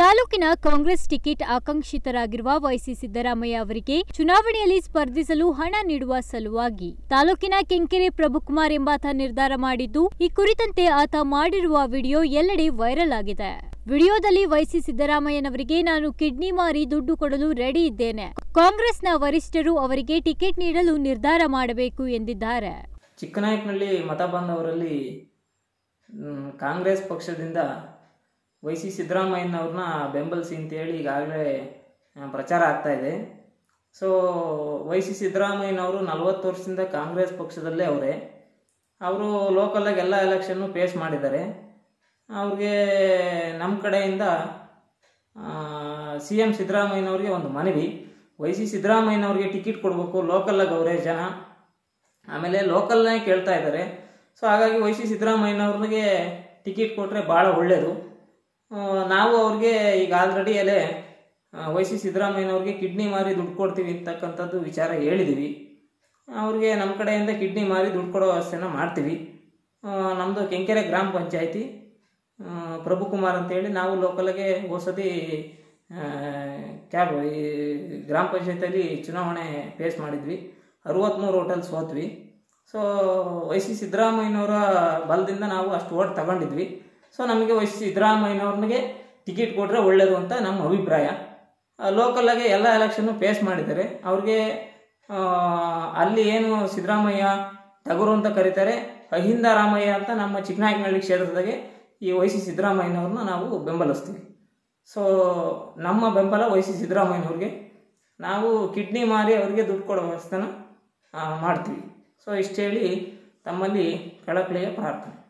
ತಾಲೂಕಿನ ಕಾಂಗ್ರೆಸ್ ಟಿಕೆಟ್ ಆಕಾಂಕ್ಷಿತರಾಗಿರುವ ವೈಸಿ ಸಿದ್ದರಾಮಯ್ಯ ಅವರಿಗೆ ಚುನಾವಣೆಯಲ್ಲಿ ಸ್ಪರ್ಧಿಸಲು ಹಣ ನೀಡುವ ಸಲುವಾಗಿ ತಾಲೂಕಿನ ಕೆಂಕೆರೆ ಪ್ರಭುಕುಮಾರ್ ಎಂಬಾತ ನಿರ್ಧಾರ ಮಾಡಿದ್ದು ಈ ಕುರಿತಂತೆ ಆತ ಮಾಡಿರುವ ವಿಡಿಯೋ ಎಲ್ಲೆಡೆ ವೈರಲ್ ಆಗಿದೆ ವಿಡಿಯೋದಲ್ಲಿ ವೈಸಿ ಸಿದ್ದರಾಮಯ್ಯನವರಿಗೆ ನಾನು ಕಿಡ್ನಿ ಮಾರಿ ದುಡ್ಡು ಕೊಡಲು ರೆಡಿ ಇದ್ದೇನೆ ಕಾಂಗ್ರೆಸ್ನ ವರಿಷ್ಠರು ಅವರಿಗೆ ಟಿಕೆಟ್ ನೀಡಲು ನಿರ್ಧಾರ ಮಾಡಬೇಕು ಎಂದಿದ್ದಾರೆ ಚಿಕ್ಕನಾಯಕನಹಳ್ಳಿ ಮತ ಬಂದವರಲ್ಲಿ ಮ್, ಕಾಂಗ್ರೆಸ್ ಪಕ್ಷದಿಂದ ವೈ ಸಿ ಸಿದ್ದರಾಮಯ್ಯನವ್ರನ್ನ ಬೆಂಬಲಿಸಿ ಅಂತೇಳಿ ಈಗಾಗಲೇ ಆ, ಪ್ರಚಾರ ಆಗ್ತಾ ಇದೆ ಸೊ ವೈ ಸಿ ಸಿದ್ದರಾಮಯ್ಯನವರು ನಲವತ್ತು ವರ್ಷದಿಂದ ಕಾಂಗ್ರೆಸ್ ಪಕ್ಷದಲ್ಲೇ ಅವರೇ ಅವರು ಲೋಕಲಾಗಿ ಎಲ್ಲ ಎಲೆಕ್ಷನ್ನು ಫೇಸ್ ಮಾಡಿದ್ದಾರೆ ಅವ್ರಿಗೆ ನಮ್ಮ ಕಡೆಯಿಂದ ಸಿ ಎಮ್ ಸಿದ್ದರಾಮಯ್ಯನವ್ರಿಗೆ ಒಂದು ಮನವಿ ವೈ ಸಿ ಸಿದ್ದರಾಮಯ್ಯನವ್ರಿಗೆ ಟಿಕೆಟ್ ಕೊಡಬೇಕು ಲೋಕಲಾಗಿ ಅವರೇ ಜನ ಆಮೇಲೆ ಲೋಕಲ್ನೇ ಕೇಳ್ತಾ ಇದ್ದಾರೆ ಸೊ ಹಾಗಾಗಿ ವೈ ಸಿ ಸಿದ್ದರಾಮಯ್ಯನವ್ರಿಗೆ ಟಿಕೆಟ್ ಕೊಟ್ಟರೆ ಭಾಳ ಒಳ್ಳೆಯದು ಆ, ನಾವು ಅವ್ರಿಗೆ ಈಗ ಆಲ್ರೆಡಿ ಅಲ್ಲೇ ವೈ ಸಿ ಸಿದ್ದರಾಮಯ್ಯನವ್ರಿಗೆ ಕಿಡ್ನಿ ಮಾರಿ ದುಡ್ಡು ಕೊಡ್ತೀವಿ ಅಂತಕ್ಕಂಥದ್ದು ವಿಚಾರ ಹೇಳಿದ್ದೀವಿ ಅವ್ರಿಗೆ ನಮ್ಮ ಕಡೆಯಿಂದ ಕಿಡ್ನಿ ಮಾರಿ ದುಡ್ಡು ಕೊಡೋ ವ್ಯವಸ್ಥೆನ ಮಾಡ್ತೀವಿ ನಮ್ಮದು ಕೆಂಕೆರೆ ಗ್ರಾಮ ಪಂಚಾಯತಿ ಪ್ರಭುಕುಮಾರ್ ಅಂತೇಳಿ ನಾವು ಲೋಕಲ್ಗೆ ಹೋಸತಿ ಕ್ಯಾಬ್ ಈ ಗ್ರಾಮ ಪಂಚಾಯತಿಯಲ್ಲಿ ಚುನಾವಣೆ ಫೇಸ್ ಮಾಡಿದ್ವಿ ಅರವತ್ತ್ಮೂರು ಹೋಟೆಲ್ ಸೋತ್ವಿ ಸೊ ವೈ ಸಿ ಸಿದ್ದರಾಮಯ್ಯನವರ ಬಲದಿಂದ ನಾವು ಅಷ್ಟು ಓಟ್ ತಗೊಂಡಿದ್ವಿ ಸೊ ನಮಗೆ ವೈ ಸಿ ಸಿದ್ದರಾಮಯ್ಯನವ್ರಿಗೆ ಟಿಕೆಟ್ ಕೊಟ್ಟರೆ ಒಳ್ಳೆಯದು ಅಂತ ನಮ್ಮ ಅಭಿಪ್ರಾಯ ಲೋಕಲಾಗೆ ಎಲ್ಲ ಎಲೆಕ್ಷನ್ನು ಫೇಸ್ ಮಾಡಿದ್ದಾರೆ ಅವ್ರಿಗೆ ಆ, ಅಲ್ಲಿ ಏನು ಸಿದ್ದರಾಮಯ್ಯ ಟಗರು ಅಂತ ಕರೀತಾರೆ ಅಹಿಂದ ರಾಮಯ್ಯ ಅಂತ ನಮ್ಮ ಚಿಕ್ಕನಾಯಕನಹಳ್ಳಿ ಕ್ಷೇತ್ರದಾಗೆ ಈ ವೈ ಸಿ ಸಿದ್ದರಾಮಯ್ಯನವ್ರನ್ನ ನಾವು ಬೆಂಬಲಿಸ್ತೀವಿ ಸೊ ನಮ್ಮ ಬೆಂಬಲ ವೈ ಸಿ ಸಿದ್ದರಾಮಯ್ಯನವ್ರಿಗೆ ನಾವು ಕಿಡ್ನಿ ಮಾರಿ ಅವರಿಗೆ ದುಡ್ಡು ಕೊಡೋ ವ್ಯವಸ್ಥೆನ ಆ, ಮಾಡ್ತೀವಿ ಸೊ ಇಷ್ಟು ಹೇಳಿ ತಮ್ಮಲ್ಲಿ ಕಳಕಳಿಯ ಪ್ರಾರ್ಥನೆ